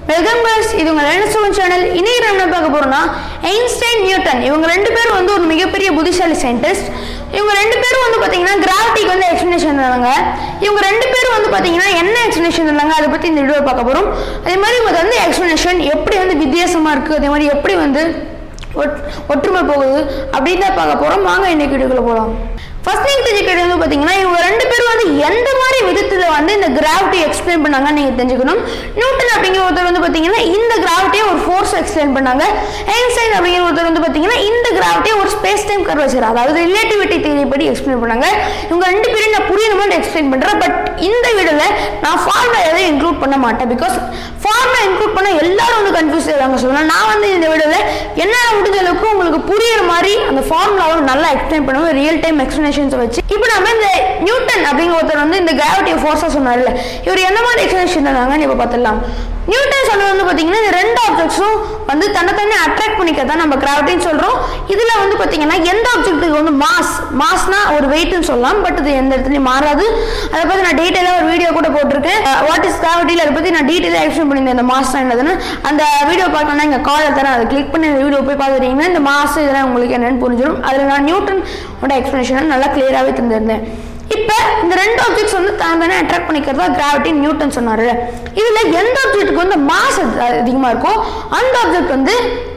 Welcome guys இது உங்கள் லேனஸ்டோன் channel இன்னைக்கு நம்ம என்ன பார்க்க போறோம்னா ஐன்ஸ்டைன் நியூட்டன் இவங்க ரெண்டு பேரும் வந்து ஒரு மிகப்பெரிய புத்திசாலி சயின்டிஸ்ட் இவங்க ரெண்டு பேரும் வந்து பார்த்தீங்கன்னா கிராவிட்டிக்கு வந்து எக்ஸ்பிளனேஷன் தந்தாங்க இவங்க ரெண்டு பேரும் வந்து பார்த்தீங்கன்னா என்ன எக்ஸ்பிளனேஷன் தந்தாங்க அதை பற்றி இந்த வீடியோ பார்க்க போகிறோம் அதே மாதிரி இவங்க வந்து எக்ஸ்பிளனேஷன் எப்படி வந்து வித்தியாசமாக இருக்குது அதே மாதிரி எப்படி வந்து ஒட்- ஒற்றுமை போகுது அப்படின்னு தான் பார்க்க போகிறோம் வாங்க இன்னைக்கு வீடியோக்குள்ள போகலாம் ஃபர்ஸ்ட் நீங்கள் தெரிஞ்சுக்கிறது வந்து பார்த்தீங்கன்னா இவங்க ரெண்டு பேரும் வந்து எந்த மாதிரி விதத்தில் வந்து இந்த கிராவிட்டி எக்ஸ்பிளைன் பண்ணாங்கன்னு நீங்கள் தெரிஞ்சுக்கணும் நியூட்டன் அப்படிங்கிற ஒருத்தர் வந்து பார்த்தீங்கன்னா இந்த கிராவிட்டியை ஒரு ஃபோர்ஸ் எக்ஸ்பிளைன் பண்ணாங்க ஐன்ஸ்டைன் அப்படிங்கிற ஒருத்தர் வந்து பார்த்தீங்கன்னா இந்த கிராவிட்டியை ஒரு ஸ்பேஸ் டைம் கர்வச்சர் அதாவது ரிலேட்டிவிட்டி தியரி படி எக்ஸ்பிளைன் பண்ணாங்க இவங்க ரெண்டு பேரும் நான் புரியுற மாதிரி எக்ஸ்பிளைன் பண்ணுறேன் பட் இந்த வீடியோவில் நான் ஃபார்முலா எதையும் இன்க்ளூட் பண்ண மாட்டேன் பிகாஸ் ஃபார்முலா இன்க்ளூட் பண்ண எல்லாரும் வந்து கன்ஃபியூஸ் ஆகிறாங்க சொல்லலாம் நான் வந்து இந்த வீடியோவில் என்னால் முடிஞ்ச அளவுக்கு உங்களுக்கு புரியுற மாதிரி அந்த ஃபார்முலாவை நல்லா எக்ஸ்பிளைன் பண்ணுவேன் ரியல் டைம் எக்ஸ்பிளனேஷன்ஸை வச்சு இப்போ நம்ம இந்த நியூட்டன் அப்படிங்கிற ஒருத்தர் வந்து இந்த கிராவிட்டியை ஃபோர்ஸாக சொன்னார்ல இவர் என்ன மாதிரி எக்ஸ்பிளனேஷன் தந்தாங்கன்னு இப்போ பார்த்துடலாம் நியூட்டன் சொன்னது வந்து பார்த்தீங்கன்னா இந்த ரெண்டு ஆப்ஜெக்ட்ஸும் வந்து தன்னைத்தானே அட்ராக்ட் பண்ணிக்க தான் நம்ம கிராவிட்டின்னு சொல்கிறோம் இதில் வந்து பார்த்தீங்கன்னா எந்த ஆப்ஜெக்ட்டுக்கு வந்து மாஸ் மாஸ்னா ஒரு வெயிட்னு சொல்லலாம் பட் இது எந்த இடத்துலையும் மாறாது அதை பற்றி நான் டீட்டெயிலாக ஒரு வீடியோ கூட போட்டிருக்கேன் வாட் இஸ் கிராவிட்டியில் அதை பற்றி நான் டீட்டெயிலாக எக்ஸ்பிளைன் பண்ணியிருந்தேன் இந்த மாஸ் என்னதுன்னு அந்த வீடியோ பார்க்கணும்னா எங்கள் காலில் தரேன் அதை கிளிக் பண்ணி அந்த வீடியோ போய் பார்த்துட்டீங்கன்னா இந்த மாஸ் இதெல்லாம் உங்களுக்கு என்னென்னு புரிஞ்சிடும் அதில் நான் நியூட்டனோட எக்ஸ்பிளனேஷனை நல்லா கிளியராகவே தந்திருந்தேன் இப்போ இந்த ரெண்டு ஆப்ஜெக்ட்ஸ் வந்து தான் தானே அட்ராக்ட் பண்ணிக்கிறதா கிராவிட்டி நியூட்டன் சொன்னாரு இதுல எந்த ஆப்ஜெக்ட்டுக்கு வந்து மாஸ் அதிகமாக இருக்கோ அந்த ஆப்ஜெக்ட் வந்து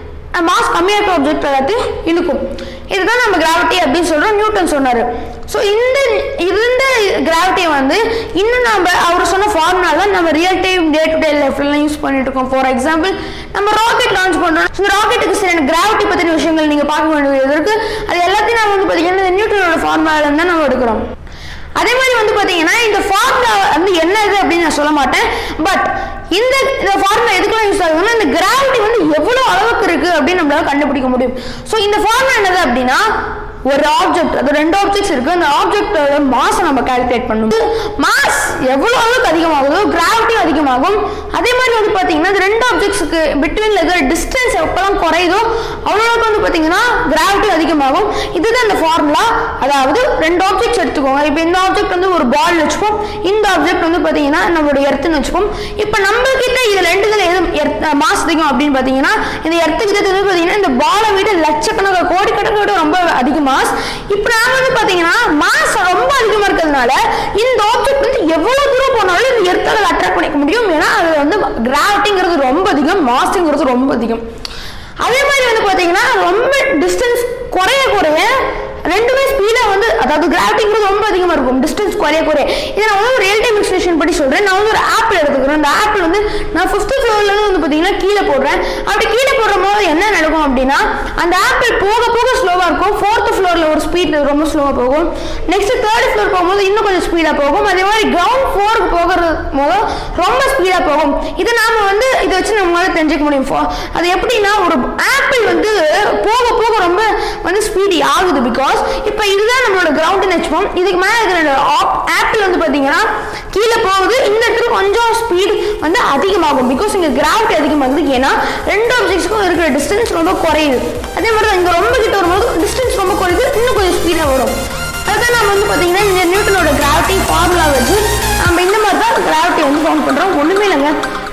மாஸ் கம்மியாக இருக்க ஆப்ஜெக்ட் எல்லாத்தையும் இழுக்கும் இதுதான் நம்ம கிராவிட்டி அப்படின்னு சொல்றோம் நியூட்டன் சொன்னாரு ஸோ இந்த இந்த கிராவிட்டியை வந்து இன்னும் நம்ம அவர் சொன்ன ஃபார்முலா தான் நம்ம real time day to day லைஃப்லாம் யூஸ் பண்ணிட்டு இருக்கோம் ஃபார் எக்ஸாம்பிள் நம்ம ராக்கெட் லான்ச் பண்றோம் இந்த ராக்கெட்டுக்கு சில கிராவிட்டி பற்றின விஷயங்கள் நீங்கள் பார்க்க வேண்டியது இருக்கு அது எல்லாத்தையும் நம்ம வந்து பார்த்தீங்கன்னா இந்த நியூட்டனோட ஃபார்முலால இருந்து தான் நம்ம எடுக்கிறோம் அதே மாதிரி வந்து பார்த்தீங்கன்னா இந்த ஃபார்முலா வந்து என்ன இது அப்படின்னு நான் சொல்ல மாட்டேன் பட் இந்த இந்த ஃபார்முலா எதுக்கெல்லாம் யூஸ் ஆகுதுன்னா இந்த கிராவிட்டி வந்து எவ்வளோ அளவுக்கு இருக்குது அப்படின்னு நம்மளால கண்டுபிடிக்க முடியும் ஸோ இந்த ஃபார்முலா என்னது அப்படின்னா ஒரு ஆப்ஜெக்ட் அது ரெண்டு ஆப்ஜெக்ட்ஸ் இருக்கு அந்த ஆப்ஜெக்டோட மாஸை நம்ம கால்குலேட் பண்ணணும் மாஸ் எவ்வளோ அளவுக்கு அதிகமாகுதோ கிராவிட்டியும் அதிகமாகும் அதே மாதிரி வந்து பார்த்தீங்கன்னா இந்த ரெண்டு ஆப்ஜெக்ட்ஸுக்கு பிட்வீனில் இருக்கிற டிஸ்டன்ஸ் எப்போல்லாம் குறையுதோ அவ்வளோக்கு வந்து பார்த்தீங்கன்னா கிராவிட்டி அதிகமாகும் இதுதான் இந்த ஃபார்முலா அதாவது ரெண்டு ஆப்ஜெக்ட்ஸ் எடுத்துக்கோங்க இப்போ இந்த ஆப்ஜெக்ட் வந்து ஒரு பால் வச்சுப்போம் இந்த ஆப்ஜெக்ட் வந்து பார்த்தீங்கன்னா நம்மளோட எர்த்துன்னு வச்சுப்போம் இப்போ நம்ம கிட்ட இது ரெண்டுல எது மாஸ் அதிகம் அப்படின்னு பார்த்தீங்கன்னா இந்த எர்த்து கிட்ட வந்து பார்த்தீங்கன்னா இந்த பாலை விட லட்சக்கணக்கான கோடிக்கணக்கை விட ரொம்ப அதிக மாஸ் இப்போ நாம வந்து பார்த்தீங்கன்னா மாஸ் ரொம்ப அதிகமாக இருக்கிறதுனால இந்த ஆப்ஜெக்ட் வந்து எவ்வளோ தூரம் போனாலும் இந்த எர்த்தால் அட்ராக்ட் பண்ணிக்க முடியும் ஏன்னா அது வந்து கிராவிட்டிங்கிறது ரொம்ப அதிகம் மாஸுங்கிறது ரொம்ப அதிகம் அதே மாதிரி வந்து பார்த்தீங்கன்னா ரொம்ப டிஸ்டன்ஸ் குறைய குறைய ரெண்டுமே ஸ்பீடாக வந்து அதாவது கிராவிட்டிங்கிறது ரொம்ப அதிகமாக இருக்கும் டிஸ்டன்ஸ் குறைய குறைய இதை நான் வந்து ஒரு ரியல் டைம் எக்ஸ்பிளேஷன் படி சொல்கிறேன் நான் வந்து ஒரு ஆப்பிள் எடுத்துக்கிறேன் அந்த ஆப்பிள் வந்து நான் ஃபிஃப்த் ஃப்ளோர்லேருந்து வந்து பார்த்தீங்கன்னா கீழே போடுறேன் அப்படி கீழே போடுற போது என்ன நடக்கும் அப்படின்னா அந்த ஆப்பிள் போக போக ஸ்லோவாக இருக்கும் ஃபோர்த் ஃப்ளோரில் ஒரு ஸ்பீட் ரொம்ப ஸ்லோவாக போகும் நெக்ஸ்ட் தேர்ட் ஃப்ளோர் போகும்போது இன்னும் கொஞ்சம் ஸ்பீடாக போகும் அதே மாதிரி கிரவுண்ட் ஃப்ளோருக்கு போகிறது போது ரொம்ப ஸ்பீடாக போகும் இதை நாம வந்து இதை வச்சு நம்மளால தெரிஞ்சுக்க முடியும் For- அது எப்படின்னா ஒரு ஆப்பிள் வந்து போக போக ரொம்ப வந்து ஸ்பீடி ஆகுது பிகாஸ் இப்போ இதுதான் நம்மளோட கிரவுண்டுன்னு வச்சுப்போம் இதுக்கு மேலே இருக்கிற ஆப்பிள் வந்து பார்த்தீங்கன்னா கீழே போகுது இந்த இடத்துல கொஞ்சம் ஸ்பீடு வந்து அதிகமாகும் பிகாஸ் இங்கே கிராவிட்டி அதிகமாகுது ஏன்னா ரெண்டு ஆப்ஜெக்ட்ஸ்க்கும் இருக்கிற டிஸ்டன்ஸ் ரொம்ப குறையுது அதே மாதிரி தான் இங்கே ரொம்ப கிட்ட வரும்போது டிஸ்டன்ஸ் ரொம்ப குறையுது இன்னும் கொஞ்சம் ஸ்பீடாக வரும் அதுதான் நம்ம வந்து பார்த்தீங்கன்னா இந்த நியூட்டனோட கிராவிட்டி ஃபார்முலா வச்சு நம்ம இந்த மாதிரி தான் கிராவிட்டி வந்து ஃபார்ம் பண்ணுறோம் ஒன்றுமே இல்லைங்க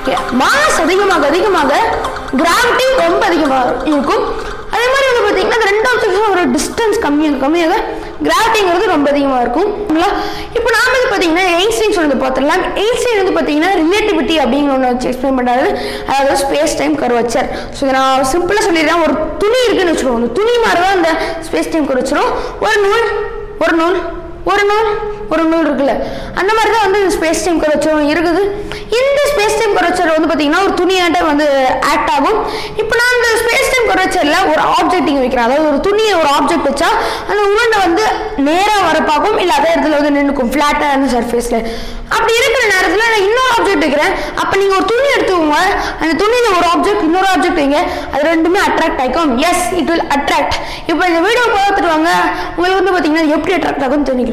மாஸ் அதிகமாக அதிகமாக கிராவிட்டி ரொம்ப அதிகமாக இருக்கும் அதே மாதிரி வந்து பார்த்தீங்கன்னா இந்த ரெண்டு ஆப்ஜெக்ட்ஸும் ஒரு டிஸ்டன்ஸ் கம்மியாக கம்மியாக கிராவிட்டிங்கிறது ரொம்ப அதிகமாக இருக்கும் சரிங்களா? இப்போ நாம வந்து பார்த்தீங்கன்னா எயின்ஸ்டைன் சொன்னது பார்த்துடலாம் எயின்ஸ்டைன் வந்து பார்த்தீங்கன்னா ரிலேட்டிவிட்டி அப்படிங்கிற ஒன்று வச்சு எக்ஸ்பிளைன் பண்ணாரு அதாவது ஸ்பேஸ் டைம் கர்வச்சர் ஸோ இதை நான் சிம்பிளாக சொல்லிடுறேன் ஒரு துணி இருக்குன்னு வச்சுக்கோங்க அந்த துணி மாதிரி தான் அந்த ஸ்பேஸ் டைம் கர்வச்சரும் ஒரு நூல் ஒரு நூல் ஒரு நூல் ஒரு நூல் இருக்குல்ல அந்த மாதிரி தான் வந்து ஸ்பேஸ் டைம் கரைச்சரும் இருக்குது இந்த ஸ்பேஸ் டைம் கரைச்சர் வந்து பார்த்தீங்கன்னா ஒரு துணியாட்ட வந்து ஆக்ட் ஆகும் இப்போ நான் இந்த ஸ்பேஸ் டைம் கரைச்சரில் ஒரு ஆப்ஜெக்ட் இங்கே வைக்கிறேன் அதாவது ஒரு துணியை ஒரு ஆப்ஜெக்ட் வச்சா அந்த உருண்டை வந்து நேராக வர பார்க்கும் இல்லை அதே இடத்துல வந்து நின்றுக்கும் ஃப்ளாட்டான சர்ஃபேஸில் அப்படி இருக்கிற நேரத்தில் நான் இன்னொரு ஆப்ஜெக்ட் வைக்கிறேன் அப்போ நீங்கள் ஒரு துணி எடுத்துக்கோங்க அந்த துணியில் ஒரு ஆப்ஜெக்ட் இன்னொரு ஆப்ஜெக்ட் வைங்க அது ரெண்டுமே அட்ராக்ட் ஆகிக்கும் எஸ் இட் வில் அட்ராக்ட் இப்போ இந்த வீடியோ பார்த்துட்டு வாங்க உங்களுக்கு வந்து பார்த்தீங்கன்னா எப்படி அட்ராக்ட் ஆகும்னு தெரிஞ்சுக்கிறோம்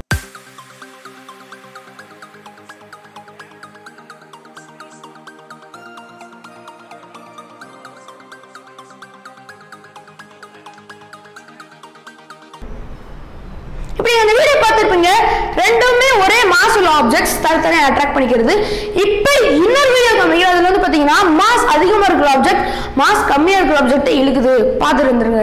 இப்படி அந்த வீடியோ பார்த்துருப்பீங்க ரெண்டுமே ஒரே மாஸ் உள்ள ஆப்ஜெக்ட்ஸ் தனித்தனியாக அட்ராக்ட் பண்ணிக்கிறது இப்போ இன்னொரு வீடியோ காமிக்கிறோம் அதில் வந்து பார்த்தீங்கன்னா மாஸ் அதிகமாக இருக்கிற ஆப்ஜெக்ட் மாஸ் கம்மியாக இருக்கிற ஆப்ஜெக்ட் இழுக்குது பார்த்துட்டு இருந்துருங்க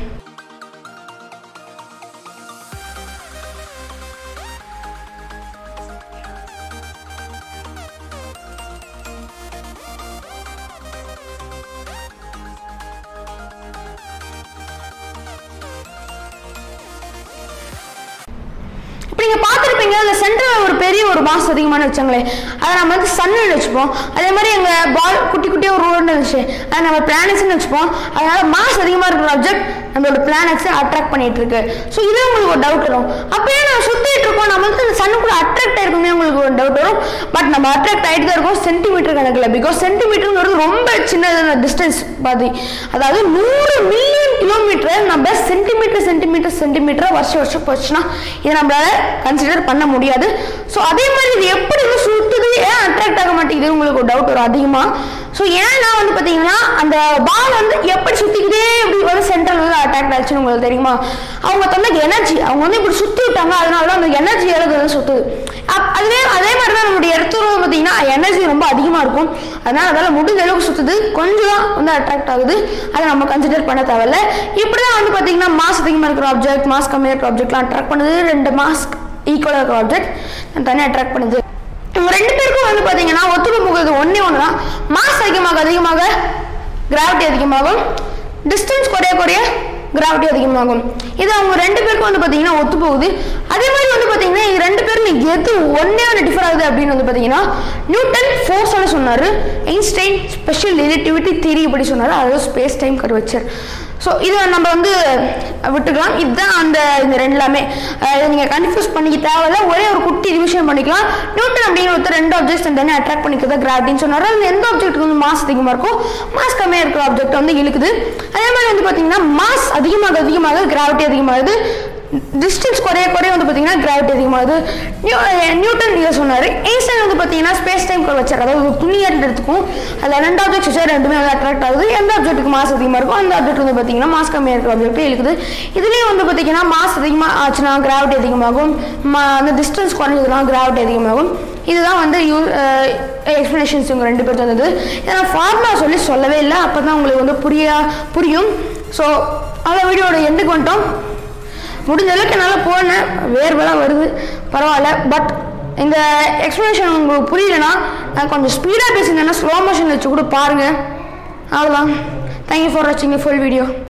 இப்போ நீங்கள் பார்த்துருப்பீங்க அந்த சென்டரில் ஒரு பெரிய ஒரு மாஸ் அதிகமான வச்சாங்களே அதை நம்ம வந்து சன்னு வச்சுப்போம் அதே மாதிரி எங்கள் பால் குட்டி குட்டியாக ஒரு ரோடு இருந்துச்சு அதை நம்ம பிளானட்ஸ்னு வச்சுப்போம் அதனால மாஸ் அதிகமாக இருக்கிற ஆப்ஜெக்ட் நம்மளோட பிளானட்ஸை அட்ராக்ட் பண்ணிட்டு இருக்கு ஸோ இது உங்களுக்கு ஒரு டவுட் வரும் அப்பயே நம்ம சுற்றிட்டு இருக்கோம் நம்ம வந்து அந்த சன்னுக்குள்ள அட்ராக்ட் ஆயிருக்குமே உங்களுக்கு ஒரு டவுட் வரும் பட் நம்ம அட்ராக்ட் ஆகிட்டு தான் இருக்கோம் சென்டிமீட்டர் கணக்கில் பிகாஸ் சென்டிமீட்டருங்கிறது ரொம்ப சின்ன டிஸ்டன்ஸ் பாதி அதாவது நூறு மில்லியன் கிலோமீட்டர் நம்ம சென்டிமீட்டர் சென்டிமீட்டர் சென்டிமீட்டர் வருஷம் வருஷம் போச்சுன்னா இதை நம்மளால கன்சிடர் பண்ண முடியாது ஸோ அதே மாதிரி இது எப்படி வந்து சுற்றுது ஏன் அட்ராக்ட் ஆக மாட்டேங்குது உங்களுக்கு ஒரு டவுட் வரும் அதிகமாக ஸோ ஏன்னா வந்து பார்த்தீங்கன்னா அந்த பால் வந்து எப்படி சுற்றிக்கிட்டே இப்படி வந்து சென்ட்ரல் வந்து அட்டாக் ஆச்சுன்னு உங்களுக்கு தெரியுமா அவங்க தந்த எனர்ஜி அவங்க வந்து இப்படி சுற்றி விட்டாங்க அதனால தான் அந்த எனர்ஜி அளவு வந்து சுற்றுது அப் அதுவே அதே மாதிரி தான் நம்மளுடைய இடத்துல பார்த்தீங்கன்னா எனர்ஜி ரொம்ப அதிகமாக இருக்கும் அதனால் அதால் முடிஞ்ச அளவுக்கு சுற்றுது கொஞ்சம் தான் வந்து அட்ராக்ட் ஆகுது அதை நம்ம கன்சிடர் பண்ண தேவையில்ல இப்படி தான் வந்து பார்த்தீங்கன்னா மாஸ் அதிகமாக இருக்கிற ஆப்ஜெக்ட் மாஸ் கம்மியாக இருக்கிற ஆப்ஜெக்ட்லாம் அட்ராக்ட் பண்ணுது ரெண்டு மாஸ்க் ஈக்குவலாக இருக்கிற ஆப்ஜெக்ட் தனியாக அட்ராக்ட் பண்ணுது இவங்க ரெண்டு பேருக்கும் வந்து பார்த்தீங்கன்னா ஒத்துமை போகிறது ஒன்றே ஒன்று தான் மாஸ் அதிகமாக அதிகமாக கிராவிட்டி அதிகமாகும் டிஸ்டன்ஸ் குறைய குறைய கிராவிட்டி அதிகமாகும் இது அவங்க ரெண்டு பேருக்கும் வந்து பார்த்தீங்கன்னா ஒத்து போகுது அதே மாதிரி வந்து பார்த்தீங்கன்னா இது ரெண்டு பேரும் எது ஒன்றே ஒன்று டிஃபர் ஆகுது அப்படின்னு வந்து பார்த்தீங்கன்னா நியூட்டன் ஃபோர்ஸோட சொன்னார் ஐன்ஸ்டைன் ஸ்பெஷல் ரிலேட்டிவிட்டி தியரி இப்படி சொன்னார் அதாவது ஸ்பேஸ் டைம் கருவச்சர் ஸோ இதை நம்ம வந்து விட்டுக்கலாம் இதுதான் அந்த இந்த ரெண்டுலாமே இதை நீங்கள் கன்ஃபியூஸ் பண்ணிக்க தேவையில்ல ஒரே ஒரு குட்டி ரிவிஷன் பண்ணிக்கலாம் நியூட்டன் அப்படிங்கிற ஒருத்தர் ரெண்டு ஆப்ஜெக்ட்ஸ் தனி அட்ராக்ட் பண்ணிக்கிறதா கிராவிட்டின்னு சொன்னார் அது எந்த ஆப்ஜெக்ட்டுக்கு வந்து மாஸ் அதிகமாக இருக்கும் மாஸ் கம்மியாக இருக்கிற ஆப்ஜெக்ட் வந்து இழுக்குது அதே மாதிரி வந்து பார்த்தீங்கன்னா மாஸ் அதிகமாக அதிகமாக கிராவிட்டி அதிகமாகுது டிஸ்டன்ஸ் குறைய குறைய வந்து பார்த்தீங்கன்னா கிராவிட்டி அதிகமாகுது நியூ நியூட்டன் இதை சொன்னார் ஐன்ஸ்டைன் வந்து பார்த்தீங்கன்னா ஸ்பேஸ் டைம் வச்சார் அதாவது துணியர் எடுத்துக்கும் அதில் ரெண்டு ஆப்ஜெக்ட் வச்சா ரெண்டுமே வந்து அட்ராக்ட் ஆகுது எந்த ஆப்ஜெக்ட்டுக்கு மாஸ் அதிகமாக இருக்கும் அந்த ஆப்ஜெக்ட் வந்து பார்த்தீங்கன்னா மாஸ் கம்மியாக இருக்கிற ஆப்ஜெக்ட் இழுக்குது இதுலேயும் வந்து பார்த்தீங்கன்னா மாஸ் அதிகமாக ஆச்சுன்னா கிராவிட்டி அதிகமாகும் மா- அந்த டிஸ்டன்ஸ் குறைஞ்சதுன்னா கிராவிட்டி அதிகமாகும் இதுதான் வந்து யூ எக்ஸ்ப்ளனேஷன்ஸ் இவங்க ரெண்டு பேருக்கு வந்தது இதை நான் ஃபார்முலா சொல்லி சொல்லவே இல்லை அப்போ தான் உங்களுக்கு வந்து புரிய புரியும் ஸோ அந்த வீடியோட எண்டுக்கு வந்துட்டோம் முடிஞ்ச அளவுக்கு என்னால் போனேன் வேர்வெல்லாம் வருது பரவாயில்ல பட் இந்த எக்ஸ்ப்ளனேஷன் உங்களுக்கு புரியலனா நான் கொஞ்சம் ஸ்பீடாக பேசியிருந்தேன்னா ஸ்லோ மோஷன் வச்சு கூட பாருங்கள் அவ்வளோதான் தேங்க்யூ ஃபார் வாட்சிங் ஃபுல் வீடியோ